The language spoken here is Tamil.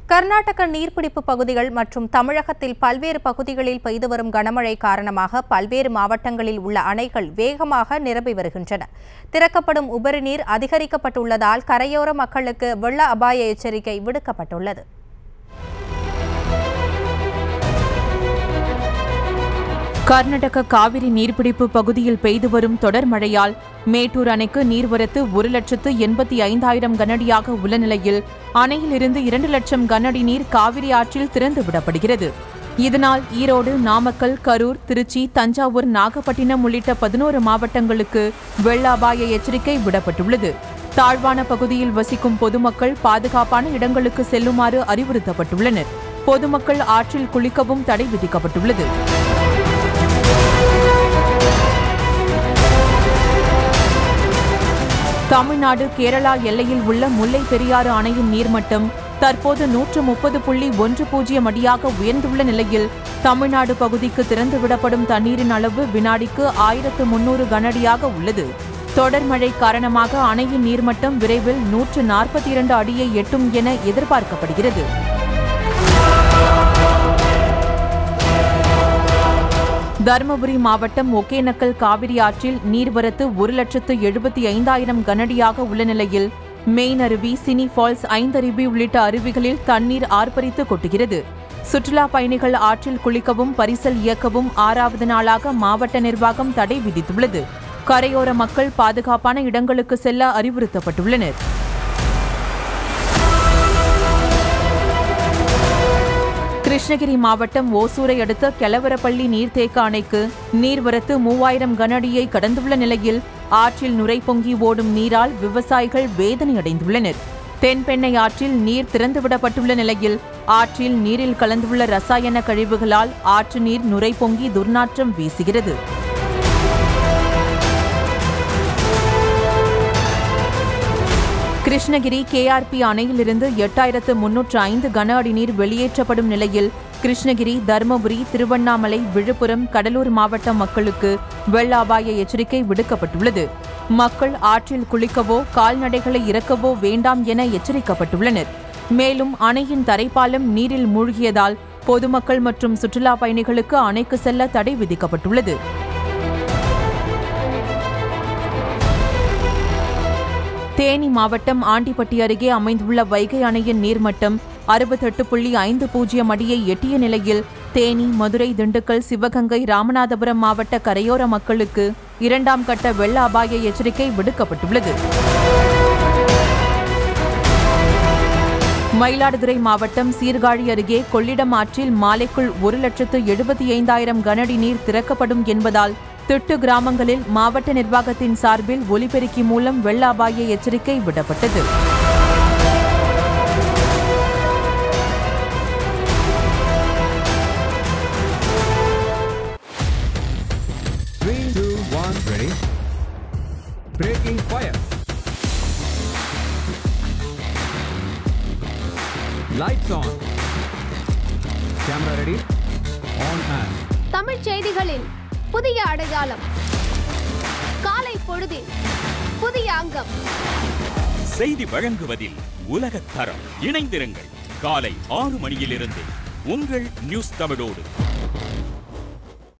கர்நாடக நீர்பிடிப்பு பகுதிகள் மற்றும் தமிழகத்தில் பல்வேறு பகுதிகளில் பெய்து வரும் கனமழை காரணமாக பல்வேறு மாவட்டங்களில் உள்ள அணைகள் வேகமாக நிரம்பி வருகின்றன திறக்கப்படும் உபரி நீர் அதிகரிக்கப்பட்டுள்ளதால் கரையோர மக்களுக்கு வெள்ள அபாய எச்சரிக்கை விடுக்கப்பட்டுள்ளது கர்நாடக காவிரி நீர்பிடிப்பு பகுதியில் பெய்து வரும் தொடர் மழையால் மேட்டூர் அணைக்கு நீர்வரத்து ஒரு லட்சத்து எண்பத்தி ஐந்தாயிரம் கனஅடியாக உள்ள நிலையில் அணையிலிருந்து இரண்டு லட்சம் கனஅடி நீர் காவிரி ஆற்றில் திறந்து விடப்படுகிறது இதனால் ஈரோடு நாமக்கல் கரூர் திருச்சி தஞ்சாவூர் நாகப்பட்டினம் உள்ளிட்ட பதினோரு மாவட்டங்களுக்கு வெள்ள அபாய எச்சரிக்கை விடப்பட்டுள்ளது தாழ்வான பகுதியில் வசிக்கும் பொதுமக்கள் பாதுகாப்பான இடங்களுக்கு செல்லுமாறு அறிவுறுத்தப்பட்டுள்ளனர் பொதுமக்கள் ஆற்றில் குளிக்கவும் தடை விதிக்கப்பட்டுள்ளது தமிழ்நாடு கேரளா எல்லையில் உள்ள முல்லை பெரியாறு அணையின் நீர்மட்டம் தற்போது நூற்று முப்பது புள்ளி ஒன்று பூஜ்ஜியம் அடியாக உயர்ந்துள்ள நிலையில் தமிழ்நாடு பகுதிக்கு திறந்துவிடப்படும் தண்ணீரின் அளவு வினாடிக்கு ஆயிரத்து முன்னூறு கனஅடியாக உள்ளது தொடர் மழை காரணமாக அணையின் நீர்மட்டம் விரைவில் நூற்று நாற்பத்தி இரண்டு அடியை எட்டும் என எதிர்பார்க்கப்படுகிறது தருமபுரி மாவட்டம் ஒகேனக்கல் காவிரி ஆற்றில் நீர்வரத்து ஒரு லட்சத்து எழுபத்தி ஐந்தாயிரம் கனஅடியாக உள்ள நிலையில் மெயின் அருவி சினி ஃபால்ஸ் ஐந்தருவி உள்ளிட்ட அருவிகளில் தண்ணீர் ஆர்ப்பரித்து கொட்டுகிறது சுற்றுலா பயணிகள் ஆற்றில் குளிக்கவும் பரிசல் இயக்கவும் ஆறாவது நாளாக மாவட்ட நிர்வாகம் தடை விதித்துள்ளது கரையோர மக்கள் பாதுகாப்பான இடங்களுக்கு செல்ல அறிவுறுத்தப்பட்டுள்ளனர் கிருஷ்ணகிரி மாவட்டம் ஓசூரை அடுத்த கெலவரப்பள்ளி நீர்த்தேக்க அணைக்கு நீர்வரத்து மூவாயிரம் கனஅடியை கடந்துள்ள நிலையில் ஆற்றில் நுரை பொங்கி ஓடும் நீரால் விவசாயிகள் வேதனை அடைந்துள்ளனர் தென்பெண்ணை ஆற்றில் நீர் திறந்துவிடப்பட்டுள்ள நிலையில் ஆற்றில் நீரில் கலந்துள்ள ரசாயன கழிவுகளால் ஆற்று நீர் நுரை பொங்கி துர்நாற்றம் வீசுகிறது கிருஷ்ணகிரி கேஆர்பி அணையிலிருந்து எட்டாயிரத்து முன்னூற்று ஐந்து கன அடி நீர் வெளியேற்றப்படும் நிலையில் கிருஷ்ணகிரி தருமபுரி திருவண்ணாமலை விழுப்புரம் கடலூர் மாவட்ட மக்களுக்கு வெள்ள அபாய எச்சரிக்கை விடுக்கப்பட்டுள்ளது மக்கள் ஆற்றில் குளிக்கவோ கால்நடைகளை இறக்கவோ வேண்டாம் என எச்சரிக்கப்பட்டுள்ளனர் மேலும் அணையின் தரைப்பாலம் நீரில் மூழ்கியதால் பொதுமக்கள் மற்றும் சுற்றுலா பயணிகளுக்கு அணைக்கு செல்ல தடை விதிக்கப்பட்டுள்ளது தேனி மாவட்டம் ஆண்டிப்பட்டி அருகே அமைந்துள்ள வைகை அணையின் நீர்மட்டம் அறுபத்தெட்டு புள்ளி ஐந்து பூஜ்ஜியம் அடியை எட்டிய நிலையில் தேனி மதுரை திண்டுக்கல் சிவகங்கை ராமநாதபுரம் மாவட்ட கரையோர மக்களுக்கு இரண்டாம் கட்ட வெள்ள அபாய எச்சரிக்கை விடுக்கப்பட்டுள்ளது மயிலாடுதுறை மாவட்டம் சீர்காழி அருகே கொள்ளிடம் ஆற்றில் மாலைக்குள் ஒரு லட்சத்து எழுபத்தி ஐந்தாயிரம் கனஅடி நீர் திறக்கப்படும் என்பதால் திட்டு கிராமங்களில் மாவட்ட நிர்வாகத்தின் சார்பில் ஒலிபெருக்கி மூலம் வெள்ள அபாய எச்சரிக்கை விடப்பட்டது Three, two, one, ready. Breaking fire. Lights on. Camera ready. On and. தமிழ்ச் செய்திகளின் புதிய அடையாளம் காலை பொழுதில் புதிய அங்கம் செய்தி வழங்குவதில் உலகத் தரம் இணைந்திருங்கள் காலை ஆறு மணியிலிருந்து உங்கள் நியூஸ் தமிழோடு